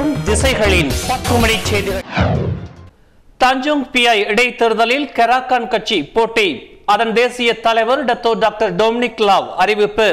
தொடரும் திசைகளின் பத்துமணி செய்திகள் தஞ்சோங் பிஐ இடைத்தேர்தலில் கெராக்கான் கட்சி போட்டி அதன் தேசிய தலைவர் டத்தோ டாக்டர் டொமினிக் லாவ் அறிவிப்பு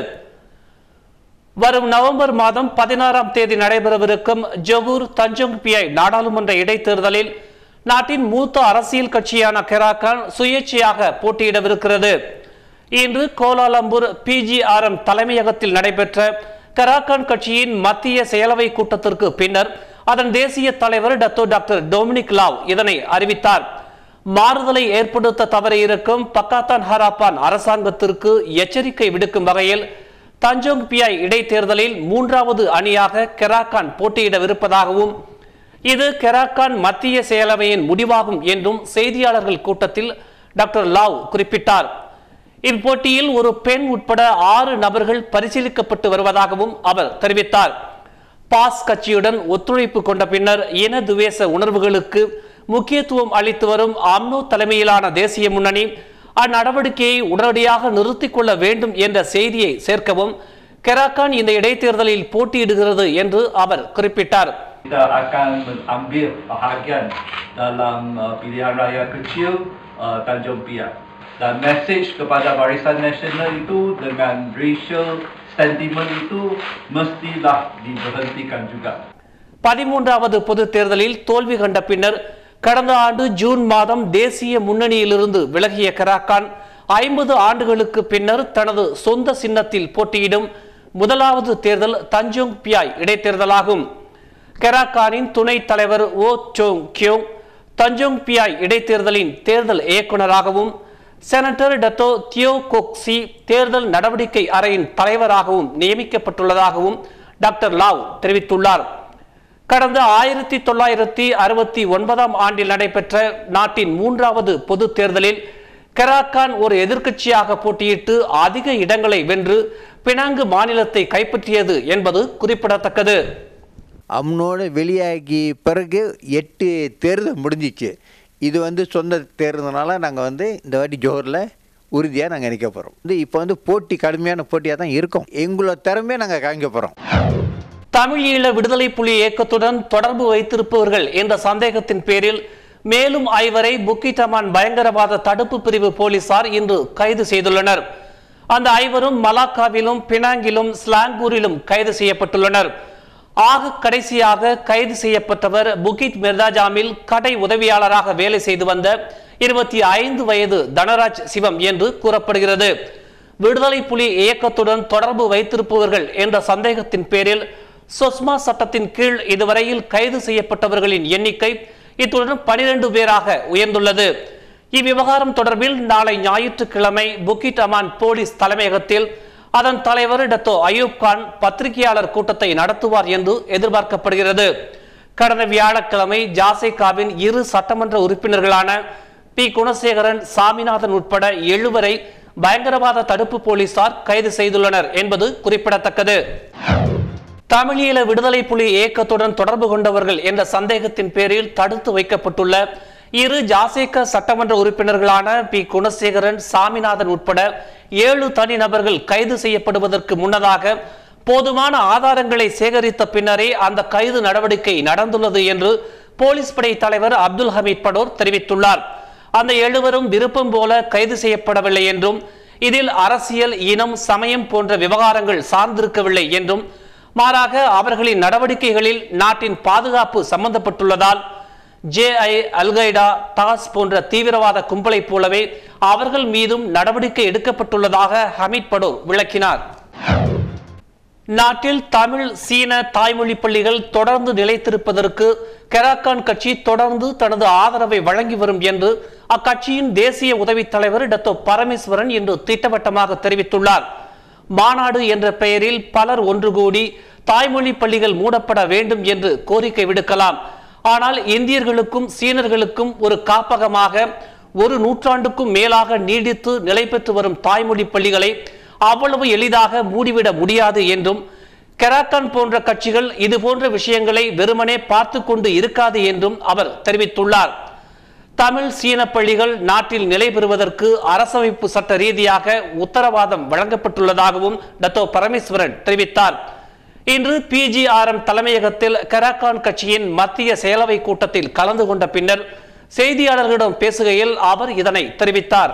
வரும் நவம்பர் மாதம் பதினாறாம் தேதி நடைபெறவிருக்கும் ஜொகூர் தஞ்சோங் பிஐ நாடாளுமன்ற இடைத்தேர்தலில் நாட்டின் மூத்த அரசியல் கட்சியான கெராக்கான் சுயேட்சையாக போட்டியிடவிருக்கிறது இன்று கோலாலம்பூர் பிஜிஆர்எம் தலைமையகத்தில் நடைபெற்ற கராக்கான் கட்சியின் மத்திய செயலவை கூட்டத்திற்கு பின்னர் அதன் தேசிய தலைவர் டத்தோ டாக்டர் டொமினிக் லாவ் இதனை அறிவித்தார் மாறுதலை ஏற்படுத்த தவறியிருக்கும் பக்காத்தான் ஹராப்பான் அரசாங்கத்திற்கு எச்சரிக்கை விடுக்கும் வகையில் தஞ்சோங் பிஐ இடைத்தேர்தலில் மூன்றாவது அணியாக கெராக்கான் போட்டியிடவிருப்பதாகவும் இது கெராக்கான் மத்திய செயலவையின் முடிவாகும் என்றும் செய்தியாளர்கள் கூட்டத்தில் டாக்டர் லாவ் குறிப்பிட்டார் இப்போட்டியில் ஒரு பெண் உட்பட ஆறு நபர்கள் பரிசீலிக்கப்பட்டு வருவதாகவும் அவர் தெரிவித்தார் பாஸ் கட்சியுடன் ஒத்துழைப்பு கொண்ட பின்னர் இன துவேச உணர்வுகளுக்கு முக்கியத்துவம் அளித்து வரும் அம்னோ தலைமையிலான தேசிய முன்னணி அந்நடவடிக்கையை உடனடியாக நிறுத்திக் கொள்ள வேண்டும் என்ற செய்தியை சேர்க்கவும் கெராக்கான் இந்த இடைத்தேர்தலில் போட்டியிடுகிறது என்று அவர் குறிப்பிட்டார் kita akan mengambil bahagian dalam uh, pilihan raya kecil uh, Tanjung Piak. Dan mesej kepada Barisan Nasional itu dengan racial sentiment itu mestilah diberhentikan juga. பதிமூன்றாவது பொது தேர்தலில் தோல்வி கண்ட பின்னர் கடந்த ஆண்டு ஜூன் மாதம் தேசிய முன்னணியிலிருந்து விலகிய கராக்கான் ஐம்பது ஆண்டுகளுக்கு பின்னர் தனது சொந்த சின்னத்தில் போட்டியிடும் முதலாவது தேர்தல் தஞ்சோங் பியாய் இடைத்தேர்தலாகும் கெராக்கானின் துணைத் தலைவர் ஓ சோங் கியோங் தஞ்சோங் பியாய் இடைத்தேர்தலின் தேர்தல் இயக்குநராகவும் செனட்டர் டத்தோ தியோ கொக்சி தேர்தல் நடவடிக்கை அறையின் தலைவராகவும் நியமிக்கப்பட்டுள்ளதாகவும் டாக்டர் லாவ் தெரிவித்துள்ளார் கடந்த ஆயிரத்தி தொள்ளாயிரத்தி அறுபத்தி ஒன்பதாம் ஆண்டில் நடைபெற்ற நாட்டின் மூன்றாவது பொது தேர்தலில் கெராக்கான் ஒரு எதிர்க்கட்சியாக போட்டியிட்டு அதிக இடங்களை வென்று பினாங்கு மாநிலத்தை கைப்பற்றியது என்பது குறிப்பிடத்தக்கது அம்னோட வெளியாகி பிறகு எட்டு தேர்தல் முடிஞ்சிச்சு இது வந்து சொந்த தேர்தல்னால நாங்கள் வந்து இந்த வாட்டி ஜோஹரில் உறுதியாக நாங்கள் நிற்க போகிறோம் வந்து இப்போ வந்து போட்டி கடுமையான போட்டியாக தான் இருக்கும் எங்களோட திறமையை நாங்கள் காமிக்க போகிறோம் தமிழ் ஈழ விடுதலை புலி இயக்கத்துடன் தொடர்பு வைத்திருப்பவர்கள் என்ற சந்தேகத்தின் பேரில் மேலும் ஐவரை புக்கிட்டமான் பயங்கரவாத தடுப்பு பிரிவு போலீசார் இன்று கைது செய்துள்ளனர் அந்த ஐவரும் மலாக்காவிலும் பினாங்கிலும் ஸ்லாங்கூரிலும் கைது செய்யப்பட்டுள்ளனர் ஆக கடைசியாக கைது செய்யப்பட்டவர் புகிட் மிர்தாஜாமில் கடை உதவியாளராக வேலை செய்து வந்த இருபத்தி ஐந்து வயது தனராஜ் சிவம் என்று கூறப்படுகிறது விடுதலை புலி இயக்கத்துடன் தொடர்பு வைத்திருப்பவர்கள் என்ற சந்தேகத்தின் பேரில் சொஸ்மா சட்டத்தின் கீழ் இதுவரையில் கைது செய்யப்பட்டவர்களின் எண்ணிக்கை இத்துடன் பனிரெண்டு பேராக உயர்ந்துள்ளது இவ்விவகாரம் தொடர்பில் நாளை ஞாயிற்றுக்கிழமை புக்கிட் அமான் போலீஸ் தலைமையகத்தில் அதன் தலைவர் டத்தோ அயூப் கான் பத்திரிகையாளர் கூட்டத்தை நடத்துவார் என்று எதிர்பார்க்கப்படுகிறது கடந்த வியாழக்கிழமை ஜாசேகாவின் இரு சட்டமன்ற உறுப்பினர்களான பி குணசேகரன் சாமிநாதன் உட்பட எழுவரை பயங்கரவாத தடுப்பு போலீசார் கைது செய்துள்ளனர் என்பது குறிப்பிடத்தக்கது தமிழீழ விடுதலை புலி இயக்கத்துடன் தொடர்பு கொண்டவர்கள் என்ற சந்தேகத்தின் பேரில் தடுத்து வைக்கப்பட்டுள்ள இரு ஜாசேக சட்டமன்ற உறுப்பினர்களான பி குணசேகரன் சாமிநாதன் உட்பட ஏழு தனிநபர்கள் கைது செய்யப்படுவதற்கு முன்னதாக போதுமான ஆதாரங்களை சேகரித்த பின்னரே அந்த கைது நடவடிக்கை நடந்துள்ளது என்று போலீஸ் படை தலைவர் அப்துல் ஹமீத் படோர் தெரிவித்துள்ளார் அந்த எழுவரும் விருப்பம் போல கைது செய்யப்படவில்லை என்றும் இதில் அரசியல் இனம் சமயம் போன்ற விவகாரங்கள் சார்ந்திருக்கவில்லை என்றும் மாறாக அவர்களின் நடவடிக்கைகளில் நாட்டின் பாதுகாப்பு சம்பந்தப்பட்டுள்ளதால் ஜேஐ அல்கைடா டாஸ் போன்ற தீவிரவாத கும்பலைப் போலவே அவர்கள் மீதும் நடவடிக்கை எடுக்கப்பட்டுள்ளதாக ஹமீத் படோர் விளக்கினார் நாட்டில் தமிழ் சீன தாய்மொழி பள்ளிகள் தொடர்ந்து நிலைத்திருப்பதற்கு கெராக்கான் கட்சி தொடர்ந்து தனது ஆதரவை வழங்கி வரும் என்று அக்கட்சியின் தேசிய உதவித் தலைவர் டத்தோ பரமேஸ்வரன் இன்று திட்டவட்டமாக தெரிவித்துள்ளார் மாநாடு என்ற பெயரில் பலர் ஒன்று கூடி தாய்மொழி பள்ளிகள் மூடப்பட வேண்டும் என்று கோரிக்கை விடுக்கலாம் ஆனால் இந்தியர்களுக்கும் சீனர்களுக்கும் ஒரு காப்பகமாக ஒரு நூற்றாண்டுக்கும் மேலாக நீடித்து நிலை பெற்று வரும் தாய்மொழி பள்ளிகளை அவ்வளவு எளிதாக மூடிவிட முடியாது என்றும் கெராக்கான் போன்ற கட்சிகள் இது போன்ற விஷயங்களை வெறுமனே பார்த்து கொண்டு இருக்காது என்றும் அவர் தெரிவித்துள்ளார் தமிழ் சீன பள்ளிகள் நாட்டில் நிலை பெறுவதற்கு அரசமைப்பு சட்ட ரீதியாக உத்தரவாதம் வழங்கப்பட்டுள்ளதாகவும் டத்தோ பரமேஸ்வரன் தெரிவித்தார் இன்று பிஜிஆர்எம் தலைமையகத்தில் கராக்கான் கட்சியின் மத்திய செயலவை கூட்டத்தில் கலந்து கொண்ட பின்னர் செய்தியாளர்களிடம் பேசுகையில் அவர் இதனை தெரிவித்தார்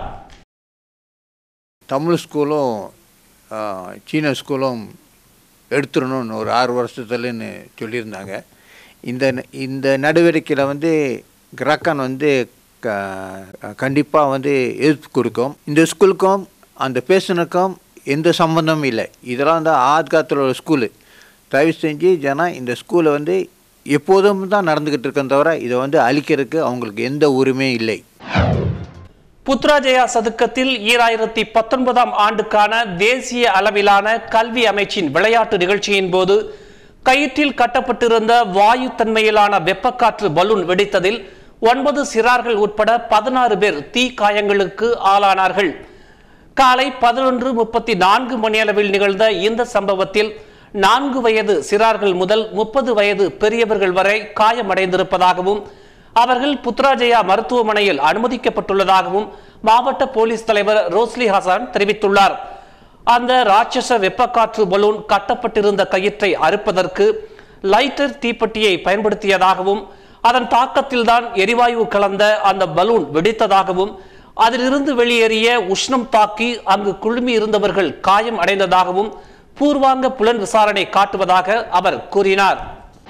தமிழ் ஸ்கூலும் ஆ, சீன ஸ்கூலும் எடுத்துடணும்னு ஒரு ஆறு வருஷத்துலன்னு சொல்லியிருந்தாங்க இந்த இந்த நடவடிக்கையில் வந்து கிராக்கான் வந்து க கண்டிப்பாக வந்து எதிர்ப்பு கொடுக்கும் இந்த ஸ்கூலுக்கும் அந்த பேஷனுக்கும் எந்த சம்மந்தமும் இல்லை இதெல்லாம் வந்து ஆத்காத்தில் உள்ள ஸ்கூலு தயவு செஞ்சு ஜனா இந்த ஸ்கூலை வந்து எப்போதும் தான் நடந்துக்கிட்டு இருக்கேன் தவிர இதை வந்து அழிக்கிறதுக்கு அவங்களுக்கு எந்த உரிமையும் இல்லை புத்ராஜயா சதுக்கத்தில் ஈராயிரத்தி பத்தொன்பதாம் ஆண்டுக்கான தேசிய அளவிலான கல்வி அமைச்சின் விளையாட்டு நிகழ்ச்சியின் போது கயிற்றில் கட்டப்பட்டிருந்த வாயு தன்மையிலான வெப்பக்காற்று பலூன் வெடித்ததில் ஒன்பது சிறார்கள் உட்பட பதினாறு பேர் தீ காயங்களுக்கு ஆளானார்கள் காலை பதினொன்று முப்பத்தி நான்கு மணியளவில் நிகழ்ந்த இந்த சம்பவத்தில் நான்கு வயது சிறார்கள் முதல் முப்பது வயது பெரியவர்கள் வரை காயமடைந்திருப்பதாகவும் அவர்கள் புத்ராஜயா மருத்துவமனையில் அனுமதிக்கப்பட்டுள்ளதாகவும் மாவட்ட போலீஸ் தலைவர் ரோஸ்லி ஹசான் தெரிவித்துள்ளார் அந்த ராட்சச வெப்பக்காற்று பலூன் கட்டப்பட்டிருந்த கயிற்றை அறுப்பதற்கு லைட்டர் தீப்பெட்டியை பயன்படுத்தியதாகவும் அதன் தாக்கத்தில்தான் எரிவாயு கலந்த அந்த பலூன் வெடித்ததாகவும் அதிலிருந்து வெளியேறிய உஷ்ணம் தாக்கி அங்கு குழுமி இருந்தவர்கள் காயம் அடைந்ததாகவும் பூர்வாங்க புலன் விசாரணை காட்டுவதாக அவர் கூறினார்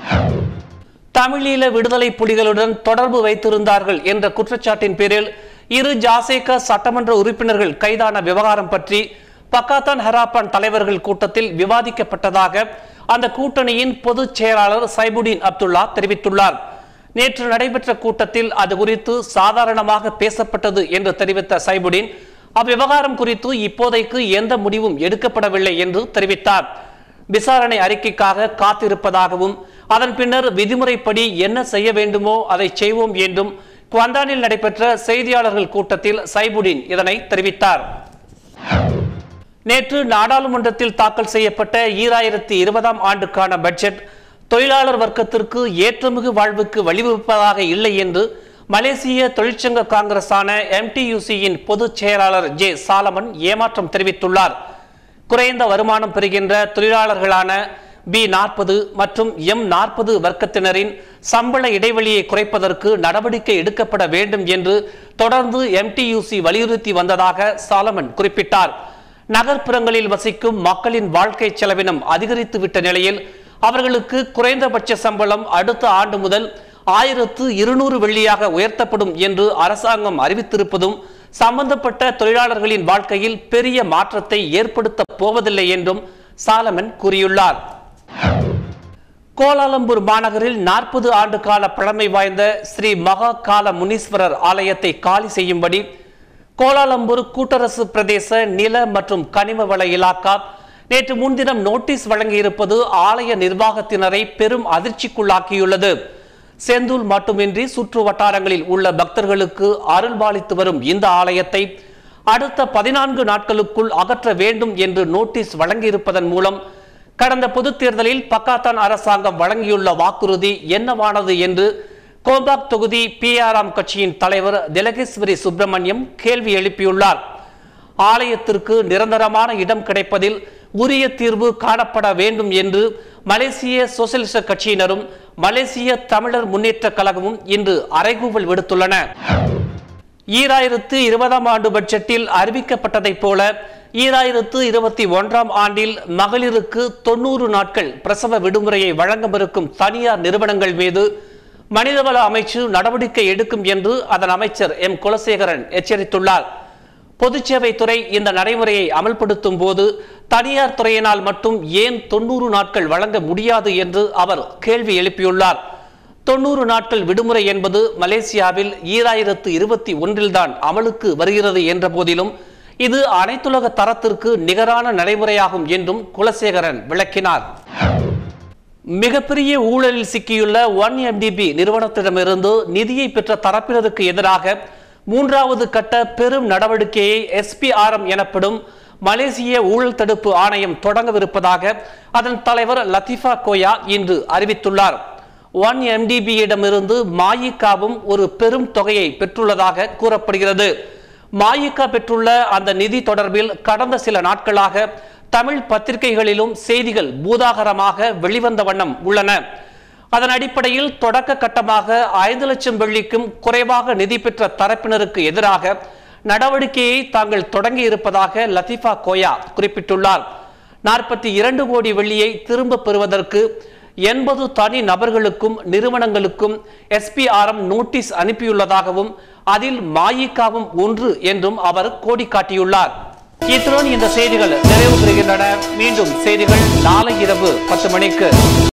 தமிழீழ விடுதலை புலிகளுடன் தொடர்பு வைத்திருந்தார்கள் என்ற குற்றச்சாட்டின் பேரில் இரு ஜாசேக சட்டமன்ற உறுப்பினர்கள் கைதான விவகாரம் பற்றி பக்காத்தான் ஹராப்பான் தலைவர்கள் கூட்டத்தில் விவாதிக்கப்பட்டதாக அந்த கூட்டணியின் பொதுச் செயலாளர் சைபுடீன் அப்துல்லா தெரிவித்துள்ளார் நேற்று நடைபெற்ற கூட்டத்தில் அது குறித்து சாதாரணமாக பேசப்பட்டது என்று தெரிவித்த சைபுடீன் அவ்விவகாரம் குறித்து இப்போதைக்கு எந்த முடிவும் எடுக்கப்படவில்லை என்று தெரிவித்தார் விசாரணை அறிக்கைக்காக காத்திருப்பதாகவும் அதன் பின்னர் விதிமுறைப்படி என்ன செய்ய வேண்டுமோ அதை செய்வோம் என்றும் குவாந்தானில் நடைபெற்ற செய்தியாளர்கள் கூட்டத்தில் சைபுடீன் இதனை தெரிவித்தார் நேற்று நாடாளுமன்றத்தில் தாக்கல் செய்யப்பட்ட ஈராயிரத்தி இருபதாம் ஆண்டுக்கான பட்ஜெட் தொழிலாளர் வர்க்கத்திற்கு ஏற்றமிகு வாழ்வுக்கு வழிவகுப்பதாக இல்லை என்று மலேசிய தொழிற்சங்க காங்கிரஸான எம்டியூசியின் பொதுச் செயலாளர் ஜே சாலமன் ஏமாற்றம் தெரிவித்துள்ளார் குறைந்த வருமானம் பெறுகின்ற தொழிலாளர்களான பி நாற்பது மற்றும் எம் நாற்பது வர்க்கத்தினரின் சம்பள இடைவெளியை குறைப்பதற்கு நடவடிக்கை எடுக்கப்பட வேண்டும் என்று தொடர்ந்து எம்டியூசி வலியுறுத்தி வந்ததாக சாலமன் குறிப்பிட்டார் நகர்ப்புறங்களில் வசிக்கும் மக்களின் வாழ்க்கை செலவினம் அதிகரித்துவிட்ட நிலையில் அவர்களுக்கு குறைந்தபட்ச சம்பளம் அடுத்த ஆண்டு முதல் ஆயிரத்து இருநூறு வெள்ளியாக உயர்த்தப்படும் என்று அரசாங்கம் அறிவித்திருப்பதும் சம்பந்தப்பட்ட தொழிலாளர்களின் வாழ்க்கையில் பெரிய மாற்றத்தை ஏற்படுத்த போவதில்லை என்றும் சாலமன் கூறியுள்ளார் கோலாலம்பூர் மாநகரில் நாற்பது ஆண்டு கால பழமை வாய்ந்த ஸ்ரீ மகா கால முனீஸ்வரர் ஆலயத்தை காலி செய்யும்படி கோலாலம்பூர் கூட்டரசு பிரதேச நில மற்றும் கனிம வள இலாக்கா நேற்று முன்தினம் நோட்டீஸ் வழங்கியிருப்பது ஆலய நிர்வாகத்தினரை பெரும் அதிர்ச்சிக்குள்ளாக்கியுள்ளது செந்தூல் மட்டுமின்றி சுற்று வட்டாரங்களில் உள்ள பக்தர்களுக்கு அருள்பாலித்து வரும் இந்த ஆலயத்தை அடுத்த பதினான்கு நாட்களுக்குள் அகற்ற வேண்டும் என்று நோட்டீஸ் வழங்கியிருப்பதன் மூலம் கடந்த பொதுத் தேர்தலில் பக்காத்தான் அரசாங்கம் வழங்கியுள்ள வாக்குறுதி என்னவானது என்று கோபாக் தொகுதி பிஆர்ஆம் கட்சியின் தலைவர் திலகேஸ்வரி சுப்பிரமணியம் கேள்வி எழுப்பியுள்ளார் ஆலயத்திற்கு நிரந்தரமான இடம் கிடைப்பதில் உரிய தீர்வு காணப்பட வேண்டும் என்று மலேசிய சோசலிச கட்சியினரும் மலேசிய தமிழர் முன்னேற்ற கழகமும் இன்று அறைகூவல் விடுத்துள்ளன ஈராயிரத்து இருபதாம் ஆண்டு பட்ஜெட்டில் அறிவிக்கப்பட்டதைப் போல ஈராயிரத்து இருபத்தி ஒன்றாம் ஆண்டில் மகளிருக்கு தொண்ணூறு நாட்கள் பிரசவ விடுமுறையை வழங்கவிருக்கும் தனியார் நிறுவனங்கள் மீது மனிதவள அமைச்சு நடவடிக்கை எடுக்கும் என்று அதன் அமைச்சர் எம் குலசேகரன் எச்சரித்துள்ளார் பொதுச்சேவைத்துறை இந்த நடைமுறையை அமல்படுத்தும் போது தனியார் துறையினால் மட்டும் ஏன் தொண்ணூறு நாட்கள் வழங்க முடியாது என்று அவர் கேள்வி எழுப்பியுள்ளார் தொண்ணூறு நாட்கள் விடுமுறை என்பது மலேசியாவில் ஈராயிரத்து இருபத்தி ஒன்றில்தான் அமலுக்கு வருகிறது என்ற போதிலும் இது அனைத்துலக தரத்திற்கு நிகரான நடைமுறையாகும் என்றும் குலசேகரன் விளக்கினார் மிகப்பெரிய ஊழலில் சிக்கியுள்ள ஒன் எம்டிபி நிறுவனத்திடமிருந்து நிதியை பெற்ற தரப்பினருக்கு எதிராக மூன்றாவது கட்ட பெரும் நடவடிக்கையை எஸ்பிஆர்எம் எனப்படும் மலேசிய ஊழல் தடுப்பு ஆணையம் தொடங்கவிருப்பதாக அதன் தலைவர் லத்திஃபா கோயா இன்று அறிவித்துள்ளார் ஒன் எம்டிபியிடமிருந்து மாயிகாவும் ஒரு பெரும் தொகையை பெற்றுள்ளதாக கூறப்படுகிறது மாயிகா பெற்றுள்ள அந்த நிதி தொடர்பில் கடந்த சில நாட்களாக தமிழ் பத்திரிகைகளிலும் செய்திகள் பூதாகரமாக வெளிவந்த வண்ணம் உள்ளன அதன் அடிப்படையில் தொடக்க கட்டமாக ஐந்து லட்சம் வெள்ளிக்கும் குறைவாக நிதி பெற்ற தரப்பினருக்கு எதிராக நடவடிக்கையை தாங்கள் தொடங்கி இருப்பதாக லத்திஃபா கோயா குறிப்பிட்டுள்ளார் நாற்பத்தி இரண்டு கோடி வெள்ளியை திரும்ப பெறுவதற்கு எண்பது தனி நபர்களுக்கும் நிறுவனங்களுக்கும் எஸ்பிஆர்எம் நோட்டீஸ் அனுப்பியுள்ளதாகவும் அதில் மாயிக்காவும் ஒன்று என்றும் அவர் கோடி காட்டியுள்ளார் இத்துடன் இந்த செய்திகள் நிறைவு பெறுகின்றன மீண்டும் செய்திகள் நாளை இரவு பத்து மணிக்கு